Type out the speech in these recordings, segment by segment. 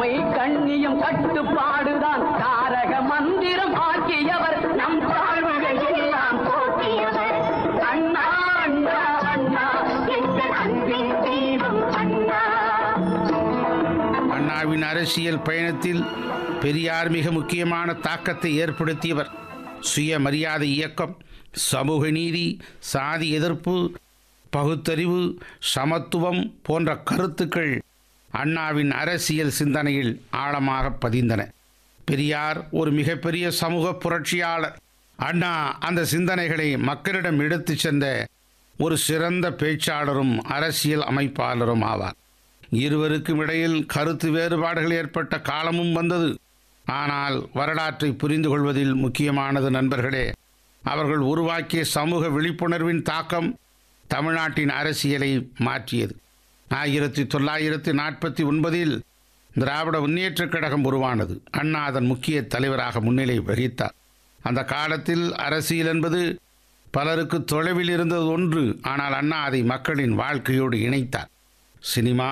கருமை கண்ணியம் கட்டுப்பாடுதான் தாரக மந்திரம் ஆக்கியவர் நம் தாழ்வுகள் எல்லாம் போக்கியவர் அண்ணா அண்ணா அண்ணா எங்கள் அன்பின் தெய்வம் அண்ணா அண்ணாவின் அரசியல் பயணத்தில் பெரியார் மிக முக்கியமான தாக்கத்தை ஏற்படுத்தியவர் சுயமரியாதை இயக்கம் சமூக நீதி சாதி எதிர்ப்பு பகுத்தறிவு சமத்துவம் போன்ற கருத்துக்கள் அண்ணாவின் அரசியல் சிந்தனையில் ஆழமாக பதிந்தன பெரியார் ஒரு மிகப்பெரிய சமூக புரட்சியாளர் அண்ணா அந்த சிந்தனைகளை மக்களிடம் எடுத்துச் சென்ற ஒரு சிறந்த பேச்சாளரும் அரசியல் அமைப்பாளரும் ஆவார் இருவருக்கும் இடையில் கருத்து வேறுபாடுகள் ஏற்பட்ட காலமும் வந்தது ஆனால் வரலாற்றை புரிந்து கொள்வதில் முக்கியமானது நண்பர்களே அவர்கள் உருவாக்கிய சமூக விழிப்புணர்வின் தாக்கம் தமிழ்நாட்டின் அரசியலை மாற்றியது ஆயிரத்தி தொள்ளாயிரத்தி நாற்பத்தி ஒன்பதில் திராவிட முன்னேற்றக் கழகம் உருவானது அண்ணா அதன் முக்கிய தலைவராக முன்னிலை வகித்தார் அந்த காலத்தில் அரசியல் என்பது பலருக்கு தொலைவில் இருந்தது ஒன்று ஆனால் அண்ணா அதை மக்களின் வாழ்க்கையோடு இணைத்தார் சினிமா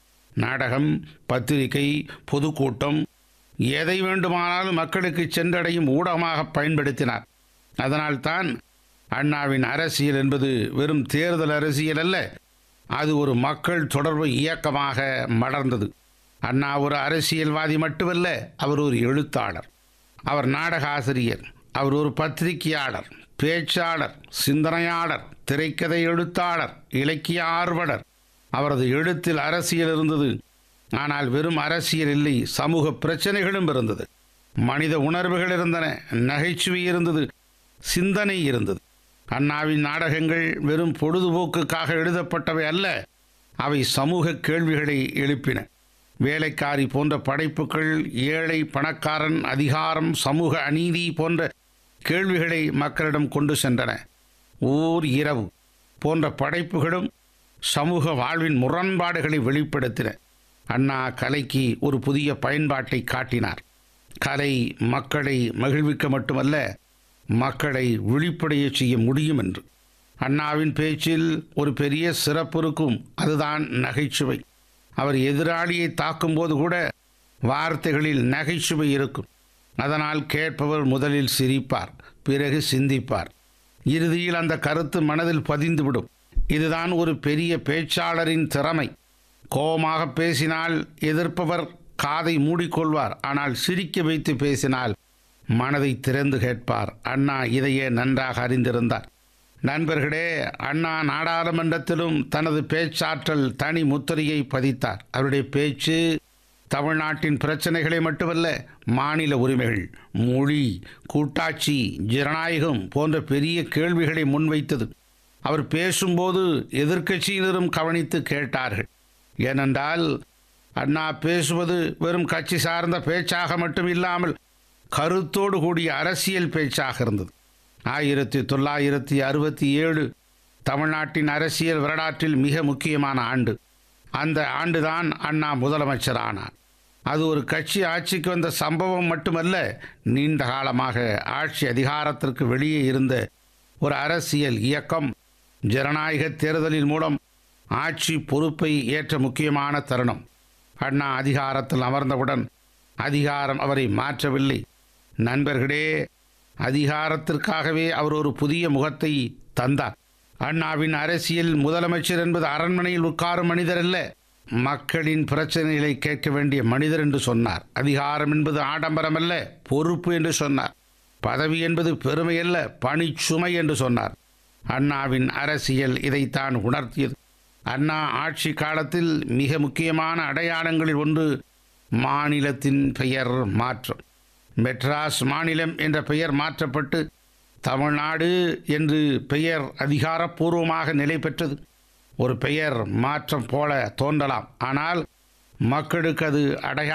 நாடகம் பத்திரிகை பொதுக்கூட்டம் எதை வேண்டுமானாலும் மக்களுக்கு சென்றடையும் ஊடகமாக பயன்படுத்தினார் அதனால்தான் அண்ணாவின் அரசியல் என்பது வெறும் தேர்தல் அரசியல் அல்ல அது ஒரு மக்கள் தொடர்பு இயக்கமாக மலர்ந்தது அண்ணா ஒரு அரசியல்வாதி மட்டுமல்ல அவர் ஒரு எழுத்தாளர் அவர் நாடக ஆசிரியர் அவர் ஒரு பத்திரிகையாளர் பேச்சாளர் சிந்தனையாளர் திரைக்கதை எழுத்தாளர் இலக்கிய ஆர்வலர் அவரது எழுத்தில் அரசியல் இருந்தது ஆனால் வெறும் அரசியல் இல்லை சமூக பிரச்சனைகளும் இருந்தது மனித உணர்வுகள் இருந்தன நகைச்சுவை இருந்தது சிந்தனை இருந்தது அண்ணாவின் நாடகங்கள் வெறும் பொழுதுபோக்குக்காக எழுதப்பட்டவை அல்ல அவை சமூக கேள்விகளை எழுப்பின வேலைக்காரி போன்ற படைப்புகள் ஏழை பணக்காரன் அதிகாரம் சமூக அநீதி போன்ற கேள்விகளை மக்களிடம் கொண்டு சென்றன ஓர் இரவு போன்ற படைப்புகளும் சமூக வாழ்வின் முரண்பாடுகளை வெளிப்படுத்தின அண்ணா கலைக்கு ஒரு புதிய பயன்பாட்டை காட்டினார் கலை மக்களை மகிழ்விக்க மட்டுமல்ல மக்களை விழிப்படைய செய்ய முடியும் என்று அண்ணாவின் பேச்சில் ஒரு பெரிய சிறப்பு இருக்கும் அதுதான் நகைச்சுவை அவர் எதிராளியை தாக்கும்போது கூட வார்த்தைகளில் நகைச்சுவை இருக்கும் அதனால் கேட்பவர் முதலில் சிரிப்பார் பிறகு சிந்திப்பார் இறுதியில் அந்த கருத்து மனதில் பதிந்துவிடும் இதுதான் ஒரு பெரிய பேச்சாளரின் திறமை கோபமாக பேசினால் எதிர்ப்பவர் காதை மூடிக்கொள்வார் ஆனால் சிரிக்க வைத்து பேசினால் மனதை திறந்து கேட்பார் அண்ணா இதையே நன்றாக அறிந்திருந்தார் நண்பர்களே அண்ணா நாடாளுமன்றத்திலும் தனது பேச்சாற்றல் தனி முத்திரையை பதித்தார் அவருடைய பேச்சு தமிழ்நாட்டின் பிரச்சனைகளை மட்டுமல்ல மாநில உரிமைகள் மொழி கூட்டாட்சி ஜனநாயகம் போன்ற பெரிய கேள்விகளை முன்வைத்தது அவர் பேசும்போது எதிர்க்கட்சியினரும் கவனித்து கேட்டார்கள் ஏனென்றால் அண்ணா பேசுவது வெறும் கட்சி சார்ந்த பேச்சாக மட்டும் இல்லாமல் கருத்தோடு கூடிய அரசியல் பேச்சாக இருந்தது ஆயிரத்தி தொள்ளாயிரத்தி அறுபத்தி ஏழு தமிழ்நாட்டின் அரசியல் வரலாற்றில் மிக முக்கியமான ஆண்டு அந்த ஆண்டுதான் அண்ணா முதலமைச்சர் ஆனார் அது ஒரு கட்சி ஆட்சிக்கு வந்த சம்பவம் மட்டுமல்ல நீண்ட காலமாக ஆட்சி அதிகாரத்திற்கு வெளியே இருந்த ஒரு அரசியல் இயக்கம் ஜனநாயக தேர்தலின் மூலம் ஆட்சி பொறுப்பை ஏற்ற முக்கியமான தருணம் அண்ணா அதிகாரத்தில் அமர்ந்தவுடன் அதிகாரம் அவரை மாற்றவில்லை நண்பர்களே அதிகாரத்திற்காகவே அவர் ஒரு புதிய முகத்தை தந்தார் அண்ணாவின் அரசியல் முதலமைச்சர் என்பது அரண்மனையில் உட்காரும் மனிதர் அல்ல மக்களின் பிரச்சனைகளை கேட்க வேண்டிய மனிதர் என்று சொன்னார் அதிகாரம் என்பது ஆடம்பரம் அல்ல பொறுப்பு என்று சொன்னார் பதவி என்பது பெருமை அல்ல பணிச்சுமை என்று சொன்னார் அண்ணாவின் அரசியல் இதைத்தான் உணர்த்தியது அண்ணா ஆட்சி காலத்தில் மிக முக்கியமான அடையாளங்களில் ஒன்று மாநிலத்தின் பெயர் மாற்றம் மெட்ராஸ் மாநிலம் என்ற பெயர் மாற்றப்பட்டு தமிழ்நாடு என்று பெயர் அதிகாரப்பூர்வமாக நிலை பெற்றது ஒரு பெயர் மாற்றம் போல தோன்றலாம் ஆனால் மக்களுக்கு அது அடையா